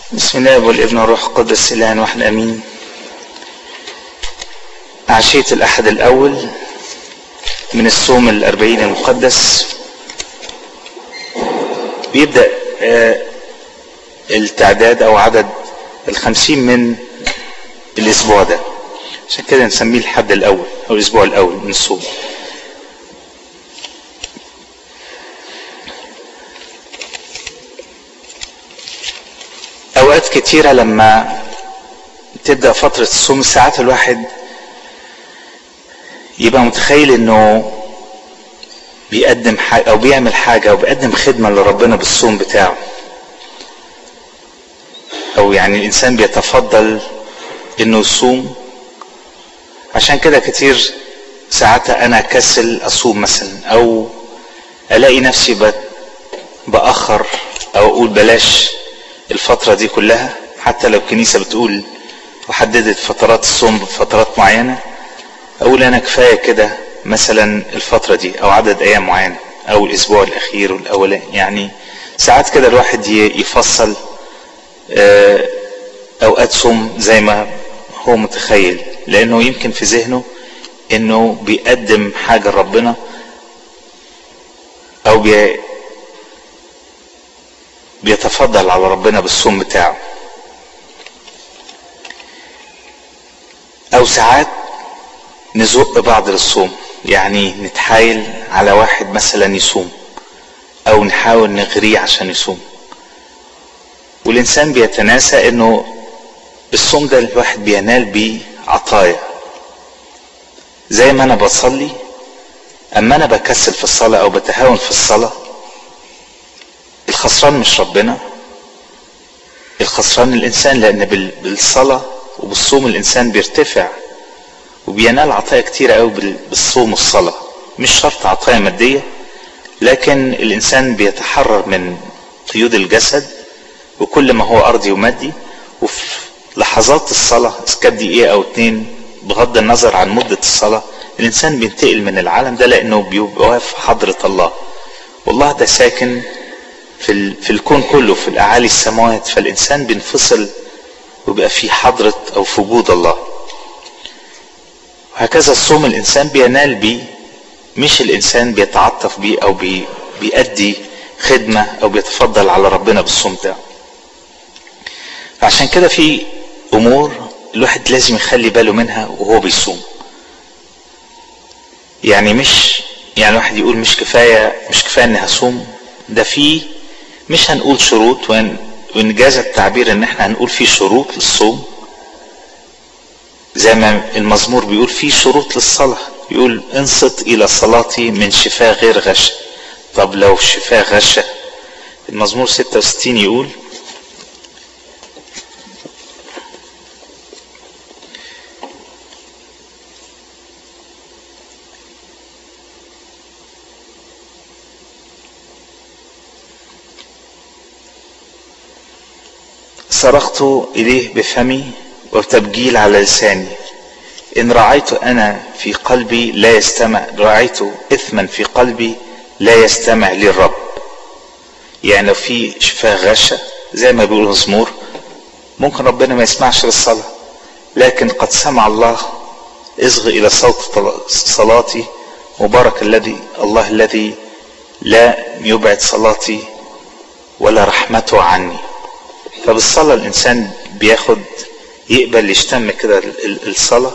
بسم الله والابن والروح القدس الان واحد امين عشية الاحد الاول من الصوم الاربعين المقدس بيبدأ آه، التعداد او عدد الخمسين من الاسبوع ده عشان كده نسميه الحد الاول او الاسبوع الاول من الصوم اوقات كتيرة لما تبدأ فترة الصوم ساعات الواحد يبقى متخيل انه بيقدم حاجة او بيعمل حاجة او بيقدم خدمة لربنا بالصوم بتاعه او يعني الانسان بيتفضل انه يصوم عشان كده كتير ساعات انا كسل اصوم مثلا او الاقي نفسي بت- باخر او اقول بلاش الفترة دي كلها حتى لو الكنيسة بتقول وحددت فترات الصوم بفترات معينة اقول انا كفاية كده مثلا الفترة دي او عدد ايام معينة او الاسبوع الاخير والاولاني يعني ساعات كده الواحد ي- يفصل آه، اوقات صوم زي ما هو متخيل لانه يمكن في ذهنه انه بيقدم حاجة لربنا او بي بيتفضل على ربنا بالصوم بتاعه او ساعات نزق بعض للصوم يعني نتحايل على واحد مثلا يصوم او نحاول نغريه عشان يصوم والانسان بيتناسى انه الصوم ده الواحد بينال بيه عطايا زي ما انا بصلي اما انا بكسل في الصلاة او بتهاون في الصلاة الخسران مش ربنا الخسران الانسان لان بال- بالصلاة وبالصوم الانسان بيرتفع وبينال عطايا كتيرة قوي بال- بالصوم والصلاة مش شرط عطايا مادية لكن الانسان بيتحرر من قيود الجسد وكل ما هو ارضي ومادي وفي لحظات الصلاة إذا كانت دقيقة او اتنين بغض النظر عن مدة الصلاة الانسان بينتقل من العالم ده لانه بيبقى واقف في حضرة الله والله ده ساكن في ال... في الكون كله في الاعالي السماوات فالانسان بينفصل ويبقى في حضرة او في وجود الله وهكذا الصوم الانسان بينال بيه مش الانسان بيتعاطف بيه او بي... بيأدي خدمة او بيتفضل على ربنا بالصوم ده عشان كده في امور الواحد لازم يخلي باله منها وهو بيصوم يعني مش يعني الواحد يقول مش كفايه مش كفايه اني هصوم ده في مش هنقول شروط وان وان جاز التعبير ان احنا هنقول في شروط للصوم زي ما المزمور بيقول في شروط للصلاه يقول انصت الى صلاتي من شفاه غير غش طب لو شفاه غشه المزمور 66 يقول صرخت إليه بفمي وبتبجيل على لساني إن رعيت أنا في قلبي لا يستمع رعيت إثما في قلبي لا يستمع للرب يعني لو في شفاه غشة زي ما بيقول المزمور ممكن ربنا ما يسمعش للصلاة لكن قد سمع الله اصغ إلى صوت طل- صلاتي مبارك الذي الله الذي لا يبعد صلاتي ولا رحمته عني فبالصلاة الإنسان بياخد يقبل يشتم كده ال- ال- الصلاة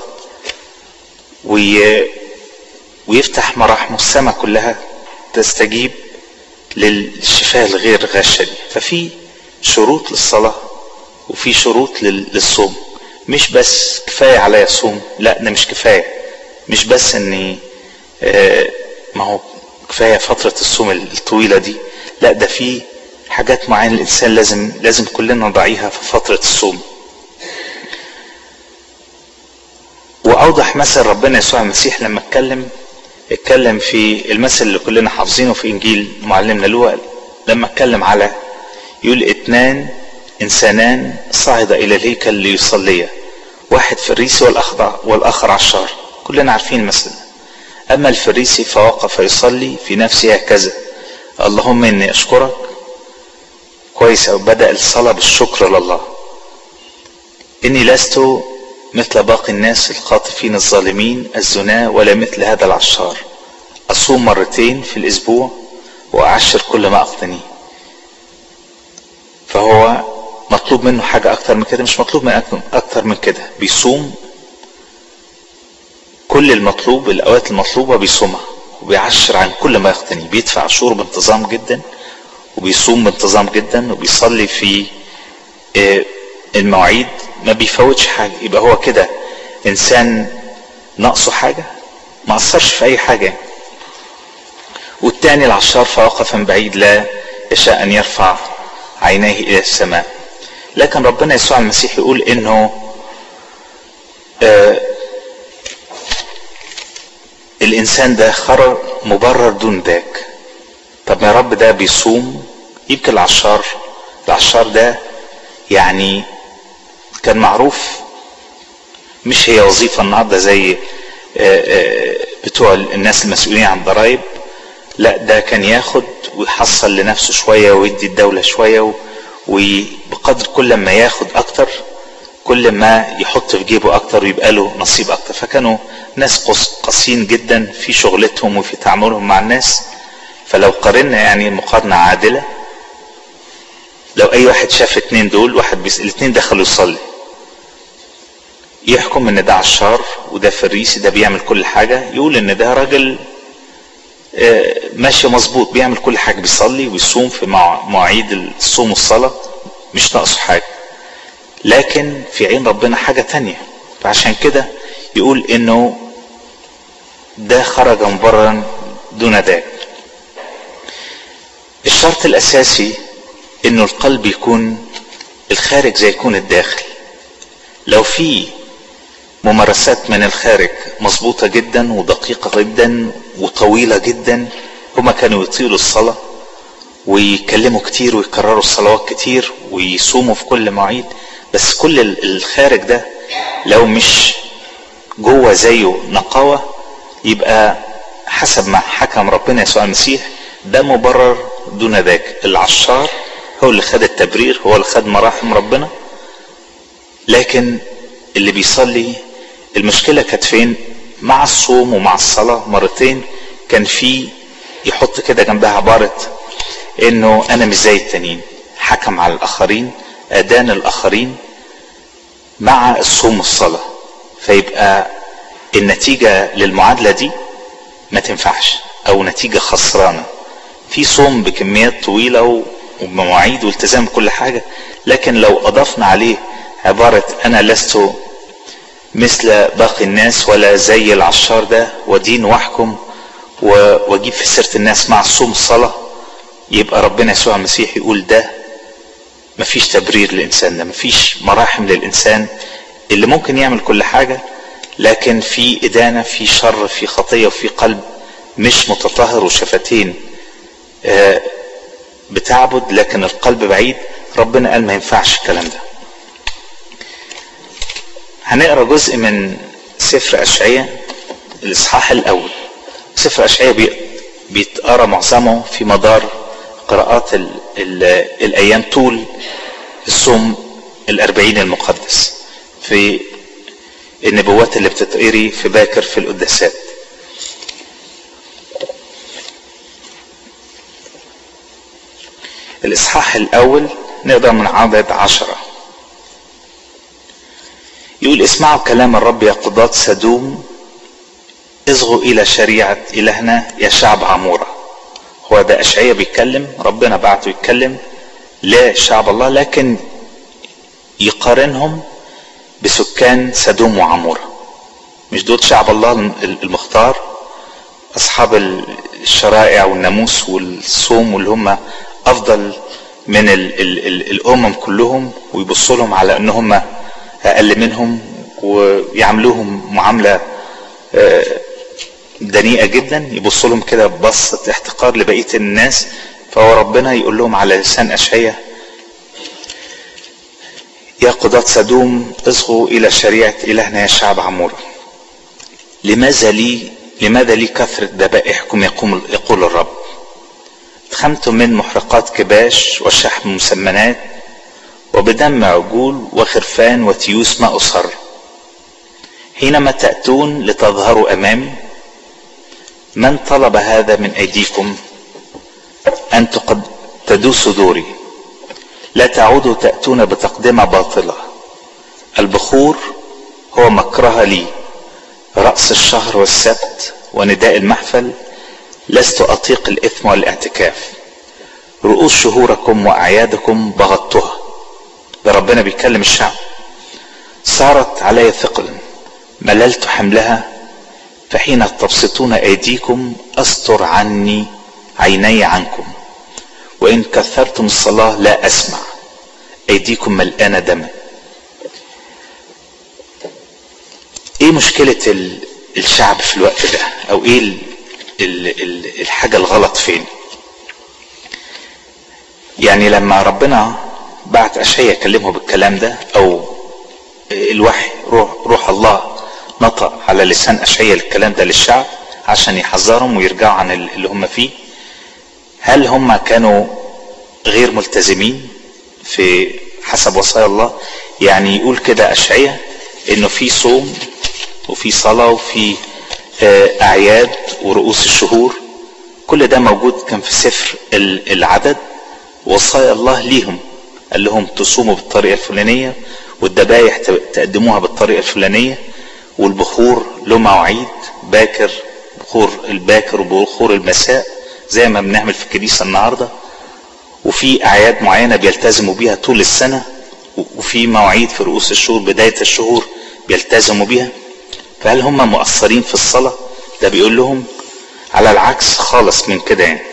وي ويفتح مراحمه السماء كلها تستجيب للشفاء الغير غشة دي ففي شروط للصلاة وفي شروط لل- للصوم مش بس كفاية عليا صوم لا ده مش كفاية مش بس اني آه، ما هو كفاية فترة الصوم الطويلة دي لا ده في حاجات معينة الإنسان لازم لازم كلنا نراعيها في فترة الصوم وأوضح مثل ربنا يسوع المسيح لما اتكلم اتكلم في المثل اللي كلنا حافظينه في إنجيل معلمنا لوقا لما اتكلم على يقول اثنان إنسانان صعد إلى الهيكل ليصليا واحد فريسي والآخر والآخر عشار كلنا عارفين المثل ده. أما الفريسي فوقف يصلي في نفسه هكذا اللهم إني أشكرك كويس أو بدأ الصلاة بالشكر لله إني لست مثل باقي الناس الخاطفين الظالمين الزنا ولا مثل هذا العشار أصوم مرتين في الأسبوع وأعشر كل ما أقتنيه فهو مطلوب منه حاجة أكتر من كده مش مطلوب من أكتر من كده بيصوم كل المطلوب الأوقات المطلوبة بيصومها وبيعشر عن كل ما يقتني بيدفع عشور بانتظام جدا وبيصوم بانتظام جدا وبيصلي في المواعيد ما بيفوتش حاجة يبقى هو كده إنسان ناقصه حاجة ما أثرش في أي حاجة والتاني العشار فوقف من بعيد لا يشاء أن يرفع عينيه إلى السماء لكن ربنا يسوع المسيح يقول إنه آه الإنسان ده خرج مبرر دون ذاك طب يا رب ده بيصوم يمكن العشار العشار ده يعني كان معروف مش هي وظيفة النهاردة زي بتوع الناس المسؤولين عن الضرائب لا ده كان ياخد ويحصل لنفسه شوية ويدي الدولة شوية وبقدر كل ما ياخد أكتر كل ما يحط في جيبه أكتر ويبقى له نصيب أكتر فكانوا ناس قاسيين جدا في شغلتهم وفي تعاملهم مع الناس فلو قارنا يعني المقارنة عادلة لو أي واحد شاف اتنين دول واحد بيس... الاتنين دخلوا يصلي يحكم ان ده عشار وده فريسي ده بيعمل كل حاجة يقول ان ده راجل ماشي مظبوط بيعمل كل حاجة بيصلي ويصوم في مواعيد الصوم والصلاة مش ناقصه حاجة لكن في عين ربنا حاجة تانية فعشان كده يقول انه ده خرج مبررا دون ذاك الشرط الاساسي انه القلب يكون الخارج زي يكون الداخل لو في ممارسات من الخارج مظبوطة جدا ودقيقة جدا وطويلة جدا هما كانوا يطيلوا الصلاة ويكلموا كتير ويكرروا الصلوات كتير ويصوموا في كل مواعيد بس كل الخارج ده لو مش جوه زيه نقاوة يبقى حسب ما حكم ربنا يسوع المسيح ده مبرر دون ذاك العشار هو اللي خد التبرير هو اللي خد مراحم ربنا لكن اللي بيصلي المشكله كانت فين مع الصوم ومع الصلاه مرتين كان في يحط كده جنبها عباره انه انا مش زي التانيين حكم على الاخرين ادان الاخرين مع الصوم والصلاه فيبقى النتيجه للمعادله دي ما تنفعش او نتيجه خسرانه في صوم بكميات طويله وبمواعيد والتزام كل حاجه لكن لو اضفنا عليه عباره انا لست مثل باقي الناس ولا زي العشار ده ودين واحكم واجيب في سيره الناس مع الصوم الصلاه يبقى ربنا يسوع المسيح يقول ده مفيش تبرير للانسان ده مفيش مراحم للانسان اللي ممكن يعمل كل حاجه لكن في ادانه في شر في خطيه وفي قلب مش متطهر وشفتين بتعبد لكن القلب بعيد ربنا قال ما ينفعش الكلام ده هنقرا جزء من سفر اشعياء الاصحاح الاول سفر اشعياء بيتقرا معظمه في مدار قراءات ال ال الايام طول الصوم الاربعين المقدس في النبوات اللي بتتقري في باكر في القداسات الاصحاح الاول نقدر من عدد عشره يقول اسمعوا كلام الرب يا قضاة سدوم اصغوا الى شريعة الهنا يا شعب عمورة هو ده اشعية بيتكلم ربنا بعته يتكلم لا شعب الله لكن يقارنهم بسكان سدوم وعمورة مش دول شعب الله المختار اصحاب الشرائع والناموس والصوم واللي هم افضل من ال ال ال الامم كلهم ويبصوا لهم على ان هم اقل منهم ويعاملوهم معامله دنيئه جدا يبصوا لهم كده ببصه احتقار لبقيه الناس فهو ربنا يقول لهم على لسان اشعياء يا قضاة سدوم اصغوا الى شريعه الهنا يا شعب عموره لماذا لي لماذا لي كثره ذبائحكم يقوم يقول الرب اتخمتم من محرقات كباش وشحم مسمنات وبدم عجول وخرفان وتيوس ما أصر حينما تأتون لتظهروا أمامي من طلب هذا من أيديكم أن تدوسوا دوري لا تعودوا تأتون بتقدمة باطلة البخور هو مكره لي رأس الشهر والسبت ونداء المحفل لست أطيق الإثم والاعتكاف رؤوس شهوركم وأعيادكم بغضتها ده ربنا بيكلم الشعب صارت علي ثقل مللت حملها فحين تبسطون أيديكم أستر عني عيني عنكم وإن كثرتم الصلاة لا أسمع أيديكم ملآنة دما إيه مشكلة الشعب في الوقت ده أو إيه ال ال ال الحاجة الغلط فين يعني لما ربنا بعت أشعيا يكلمه بالكلام ده أو الوحي روح, روح الله نطق على لسان أشعيا الكلام ده للشعب عشان يحذرهم ويرجعوا عن اللي هم فيه هل هم كانوا غير ملتزمين في حسب وصايا الله يعني يقول كده أشعية انه في صوم وفي صلاة وفي اعياد ورؤوس الشهور كل ده موجود كان في سفر العدد وصايا الله ليهم قال لهم تصوموا بالطريقة الفلانية والذبايح تقدموها بالطريقة الفلانية والبخور له مواعيد باكر بخور الباكر وبخور المساء زي ما بنعمل في الكنيسة النهاردة وفي أعياد معينة بيلتزموا بيها طول السنة وفي مواعيد في رؤوس الشهور بداية الشهور بيلتزموا بيها فهل هم مؤثرين في الصلاة ده بيقول لهم على العكس خالص من كده يعني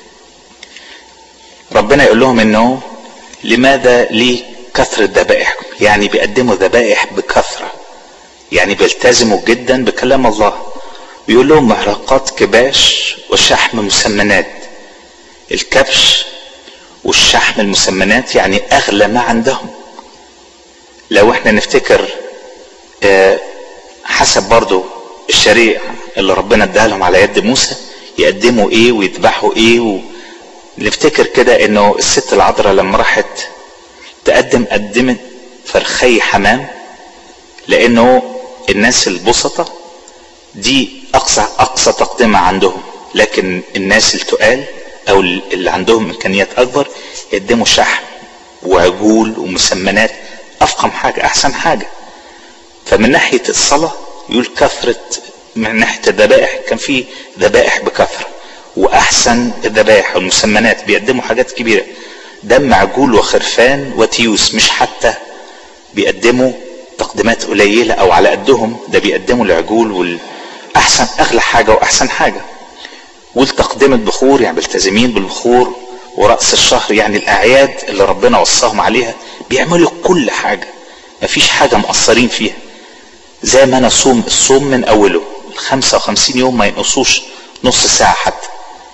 ربنا يقول لهم انه لماذا ليه كثرة ذبائحكم يعني بيقدموا ذبائح بكثرة يعني بيلتزموا جدا بكلام الله بيقول لهم محرقات كباش وشحم مسمنات الكبش والشحم المسمنات يعني اغلى ما عندهم لو احنا نفتكر اه حسب برضو الشريعة اللي ربنا اداها لهم على يد موسى يقدموا ايه ويذبحوا ايه و... نفتكر كده انه الست العذراء لما راحت تقدم قدمت فرخي حمام لانه الناس البسطة دي اقصى اقصى تقدمة عندهم لكن الناس التقال او اللي عندهم امكانيات اكبر يقدموا شحم وعجول ومسمنات افخم حاجة احسن حاجة فمن ناحية الصلاة يقول كثرة من ناحية الذبائح كان في ذبائح بكثرة واحسن الذبائح والمسمنات بيقدموا حاجات كبيرة دم عجول وخرفان وتيوس مش حتى بيقدموا تقديمات قليلة او على قدهم ده بيقدموا العجول والاحسن اغلى حاجة واحسن حاجة والتقدمة بخور يعني ملتزمين بالبخور ورأس الشهر يعني الأعياد اللي ربنا وصاهم عليها بيعملوا كل حاجة مفيش حاجة مقصرين فيها زي ما أنا صوم الصوم من أوله الخمسة وخمسين يوم ما ينقصوش نص ساعة حتى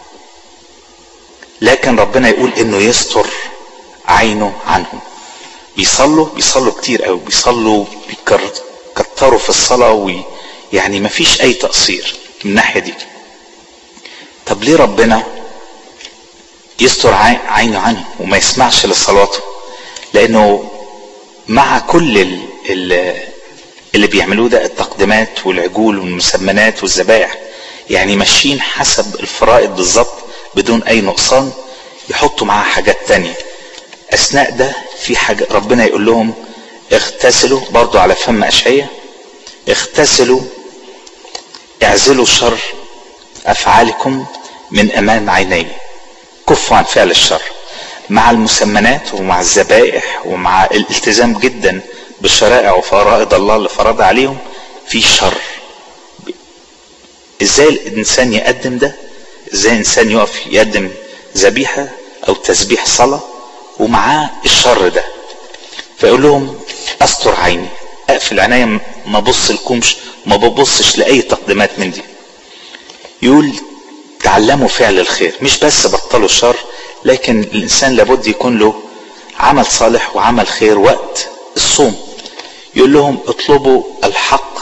لكن ربنا يقول إنه يستر عينه عنهم بيصلوا بيصلوا كتير قوي بيصلوا بيكتروا في الصلاة ويعني مفيش أي تقصير من الناحية دي طب ليه ربنا يستر عينه عنه وما يسمعش لصلاته لانه مع كل ال ال اللي بيعملوه ده التقديمات والعجول والمسمنات والذبائح يعني ماشيين حسب الفرائض بالظبط بدون اي نقصان يحطوا معاها حاجات تانية اثناء ده في حاجة ربنا يقول لهم اغتسلوا برضو على فم اشعية اغتسلوا اعزلوا شر افعالكم من امام عيني كفوا عن فعل الشر مع المسمنات ومع الذبائح ومع الالتزام جدا بالشرائع وفرائض الله اللي فرض عليهم في شر ازاي الانسان يقدم ده ازاي الانسان يقف يقدم ذبيحة او تسبيح صلاة ومعاه الشر ده فيقول لهم استر عيني اقفل عينيا ما بص لكمش ما ببصش لاي تقديمات من دي يقول تعلموا فعل الخير مش بس بطلوا الشر لكن الانسان لابد يكون له عمل صالح وعمل خير وقت الصوم يقول لهم اطلبوا الحق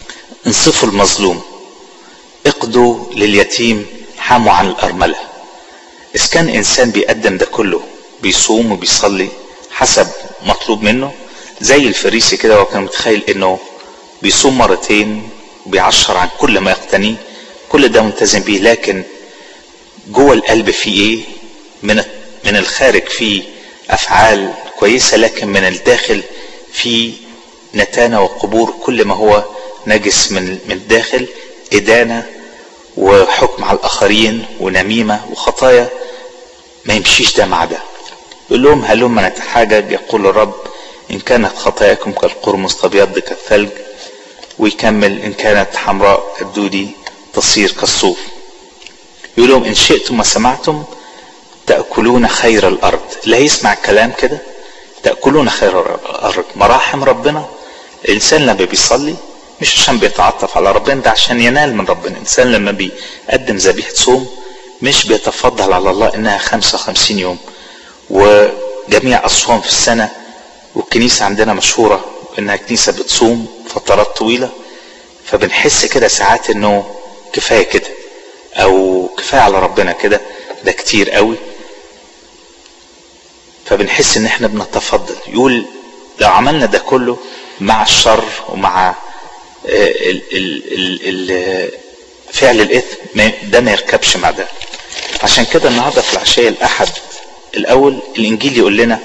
انصفوا المظلوم اقضوا لليتيم حاموا عن الارمله اذا كان انسان بيقدم ده كله بيصوم وبيصلي حسب مطلوب منه زي الفريسي كده هو كان متخيل انه بيصوم مرتين وبيعشر عن كل ما يقتنيه كل ده ملتزم بيه لكن جوه القلب فيه ايه من من الخارج فيه افعال كويسه لكن من الداخل في نتانه وقبور كل ما هو نجس من من الداخل ادانه وحكم على الاخرين ونميمه وخطايا ما يمشيش ده مع ده يقول لهم هلما نتحاجج يقول الرب ان كانت خطاياكم كالقرمز تبيض كالثلج ويكمل ان كانت حمراء كالدودي تصير كالصوف يقول لهم ان شئتم وسمعتم تأكلون خير الأرض اللي هيسمع الكلام كده تأكلون خير الأرض مراحم ربنا الإنسان لما بيصلي مش عشان بيتعطف على ربنا ده عشان ينال من ربنا الإنسان لما بيقدم ذبيحة صوم مش بيتفضل على الله إنها 55 يوم وجميع أصوام في السنة والكنيسة عندنا مشهورة إنها كنيسة بتصوم فترات طويلة فبنحس كده ساعات إنه كفاية كده أو كفاية على ربنا كده ده كتير قوي فبنحس ان احنا بنتفضل يقول لو عملنا ده كله مع الشر ومع ال ال ال فعل الاثم ده ما يركبش مع ده عشان كده النهارده في العشاء الاحد الاول الانجيل يقول لنا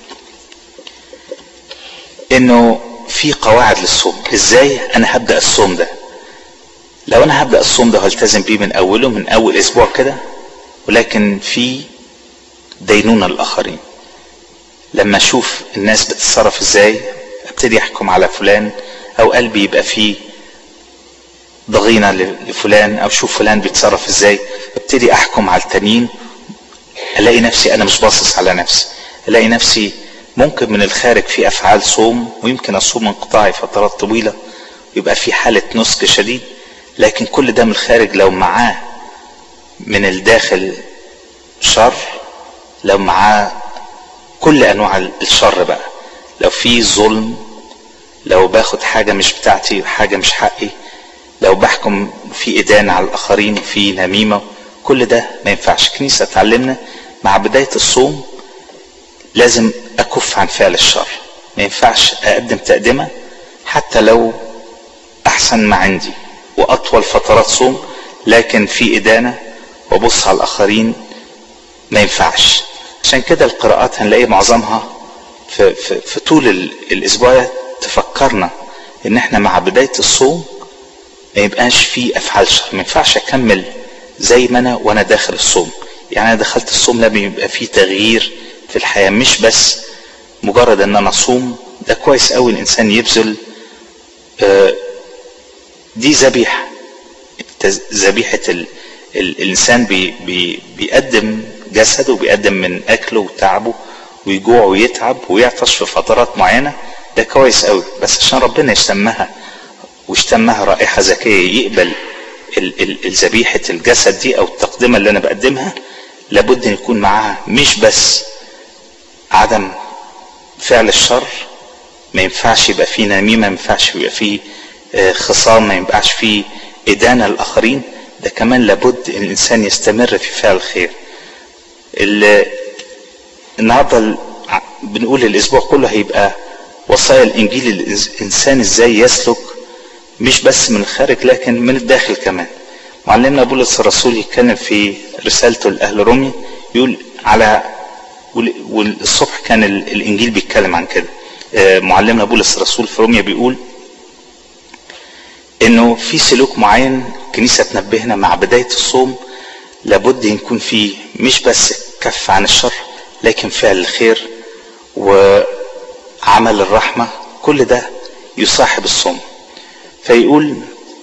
انه في قواعد للصوم ازاي انا هبدا الصوم ده لو انا هبدا الصوم ده هلتزم بيه من اوله من اول اسبوع كده ولكن في دينونة الآخرين لما أشوف الناس بتتصرف إزاي أبتدي أحكم على فلان أو قلبي يبقى فيه ضغينة لفلان أو شوف فلان بيتصرف إزاي أبتدي أحكم على التانيين ألاقي نفسي أنا مش باصص على نفسي ألاقي نفسي ممكن من الخارج في أفعال صوم ويمكن أصوم انقطاعي فترات طويلة ويبقى في حالة نسك شديد لكن كل ده من الخارج لو معاه من الداخل شر لو معاه كل انواع الشر بقى لو في ظلم لو باخد حاجة مش بتاعتي وحاجة مش حقي لو بحكم في إدانة على الآخرين وفي نميمة كل ده ما ينفعش كنيسة تعلمنا مع بداية الصوم لازم أكف عن فعل الشر ما ينفعش أقدم تقدمة حتى لو أحسن ما عندي وأطول فترات صوم لكن في إدانة وابص على الاخرين ما ينفعش عشان كده القراءات هنلاقي معظمها في, في, في طول الاسبوع تفكرنا ان احنا مع بداية الصوم ما يبقاش في افعال شر ما ينفعش اكمل زي ما انا وانا داخل الصوم يعني انا دخلت الصوم لازم يبقى في تغيير في الحياة مش بس مجرد ان انا اصوم ده كويس قوي الانسان يبذل دي ذبيحة ذبيحة الانسان بي بي بيقدم جسده وبيقدم من اكله وتعبه ويجوع ويتعب ويعطش في فترات معينه ده كويس قوي بس عشان ربنا يشتمها ويشتمها رائحه زكيه يقبل ذبيحه الجسد دي او التقدمه اللي انا بقدمها لابد ان يكون معاها مش بس عدم فعل الشر ما ينفعش يبقى فيه نميمه ما ينفعش يبقى فيه خصام ما ينفعش فيه ادانه للاخرين ده كمان لابد ان الانسان يستمر في فعل الخير النهارده بنقول الاسبوع كله هيبقى وصايا الانجيل الانسان ازاي يسلك مش بس من الخارج لكن من الداخل كمان معلمنا بولس الرسول يتكلم في رسالته لاهل رومي يقول على والصبح كان الانجيل بيتكلم عن كده معلمنا بولس الرسول في روميا بيقول انه في سلوك معين الكنيسة تنبهنا مع بداية الصوم لابد يكون في مش بس كف عن الشر لكن فعل الخير وعمل الرحمة كل ده يصاحب الصوم فيقول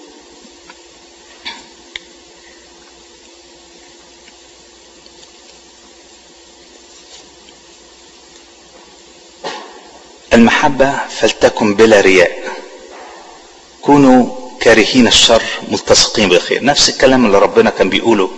المحبة فلتكن بلا رياء كونوا كارهين الشر ملتصقين بالخير نفس الكلام اللي ربنا كان بيقوله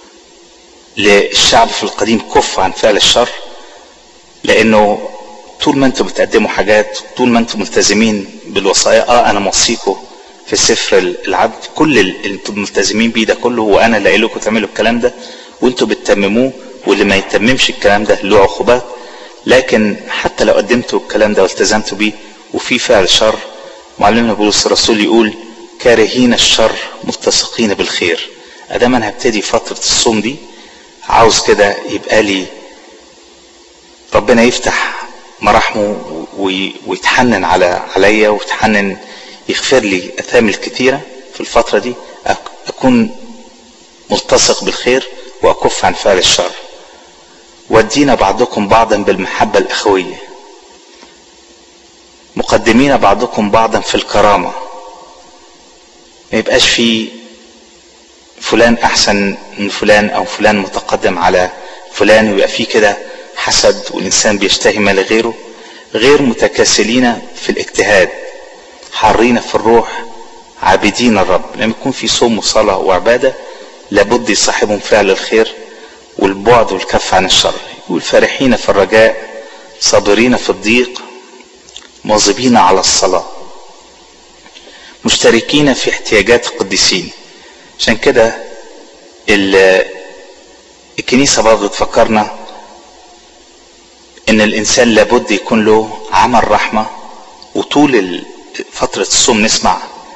للشعب في القديم كف عن فعل الشر لانه طول ما انتم بتقدموا حاجات طول ما انتم ملتزمين بالوصايا اه انا موصيكم في سفر العبد كل اللي انتم ملتزمين بيه ده كله وانا اللي قايل لكم تعملوا الكلام ده وانتم بتتمموه واللي ما يتممش الكلام ده له عقوبات لكن حتى لو قدمتوا الكلام ده والتزمتوا بيه وفي فعل شر معلمنا بولس الرسول يقول كارهين الشر متسقين بالخير ادام انا هبتدي فترة الصوم دي عاوز كده يبقى لي ربنا يفتح مراحمه ويتحنن على عليا ويتحنن يغفر لي اثامي الكتيرة في الفترة دي اكون ملتصق بالخير واكف عن فعل الشر ودينا بعضكم بعضا بالمحبة الاخوية مقدمين بعضكم بعضا في الكرامة ما يبقاش في فلان احسن من فلان او فلان متقدم على فلان ويبقى في كده حسد والانسان بيشتهي ما لغيره غير متكاسلين في الاجتهاد حارين في الروح عابدين الرب لما يكون في صوم وصلاة وعبادة لابد يصاحبهم فعل الخير والبعد والكف عن الشر يقول فرحين في الرجاء صابرين في الضيق مواظبين على الصلاة مشتركين في احتياجات القديسين عشان كده الكنيسة برضه تفكرنا ان الانسان لابد يكون له عمل رحمة وطول فترة الصوم نسمع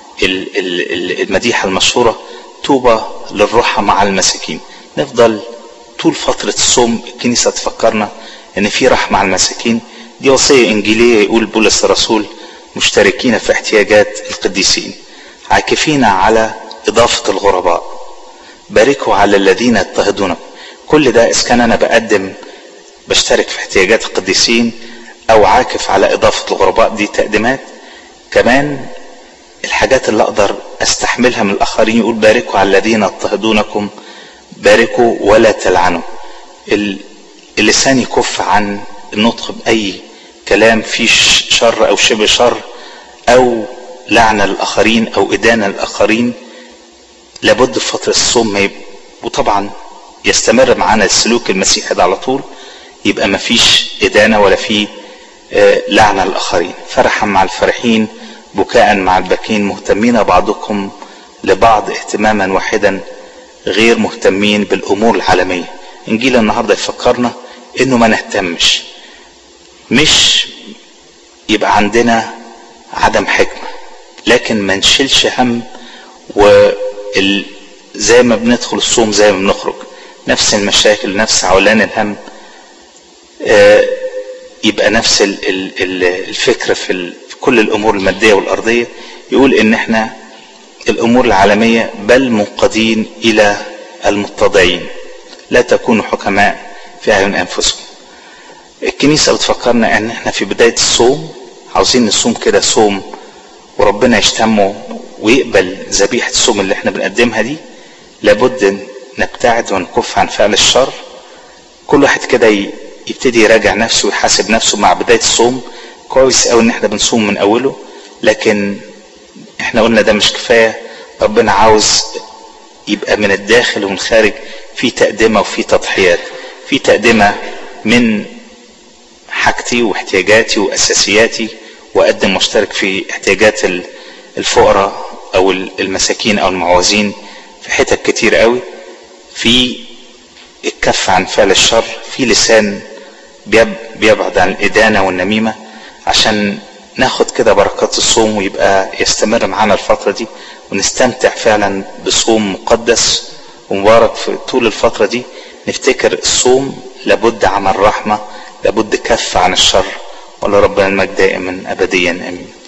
المديحة المشهورة طوبى للرحى مع المساكين نفضل طول فترة الصوم الكنيسة تفكرنا ان في رحمة على المساكين دي وصية انجيلية يقول بولس الرسول مشتركين في احتياجات القديسين عاكفين على اضافة الغرباء باركوا على الذين يضطهدونكم كل ده اذا كان انا بقدم بشترك في احتياجات القديسين او عاكف على اضافة الغرباء دي تقديمات كمان الحاجات اللي اقدر استحملها من الاخرين يقول باركوا على الذين يضطهدونكم باركوا ولا تلعنوا اللسان يكف عن النطق باي كلام فيه شر او شبه شر او لعنة للاخرين او ادانة للاخرين لابد في فترة الصوم ما يب... وطبعا يستمر معانا السلوك المسيحي ده على طول يبقى ما فيش ادانة ولا في لعنة للاخرين فرحا مع الفرحين بكاء مع الباكين مهتمين بعضكم لبعض اهتماما واحدا غير مهتمين بالامور العالمية انجيل النهاردة يفكرنا انه ما نهتمش مش يبقى عندنا عدم حكمة لكن ما نشيلش هم وال زي ما بندخل الصوم زي ما بنخرج نفس المشاكل نفس عولان الهم آه يبقى نفس ال ال الفكرة في, في كل الأمور المادية والأرضية يقول إن إحنا الأمور العالمية بل منقادين إلى المتضعين لا تكونوا حكماء في أعين أنفسكم الكنيسة بتفكرنا إن إحنا في بداية الصوم عاوزين نصوم كده صوم وربنا يشتمه ويقبل ذبيحة الصوم اللي إحنا بنقدمها دي لابد نبتعد ونكف عن فعل الشر كل واحد كده يبتدي يراجع نفسه ويحاسب نفسه مع بداية الصوم كويس قوي ان احنا بنصوم من اوله لكن احنا قلنا ده مش كفاية ربنا عاوز يبقى من الداخل ومن الخارج في تقدمة وفي تضحيات في تقدمة من حاجتي واحتياجاتي واساسياتي واقدم مشترك في احتياجات الفقراء او المساكين او المعوزين في حتت كتير قوي في الكف عن فعل الشر في لسان بيبعد عن الإدانة والنميمة عشان ناخد كده بركات الصوم ويبقى يستمر معانا الفترة دي ونستمتع فعلا بصوم مقدس ومبارك في طول الفترة دي نفتكر الصوم لابد عمل رحمة لابد كف عن الشر ولربنا المجد دائما أبديا آمين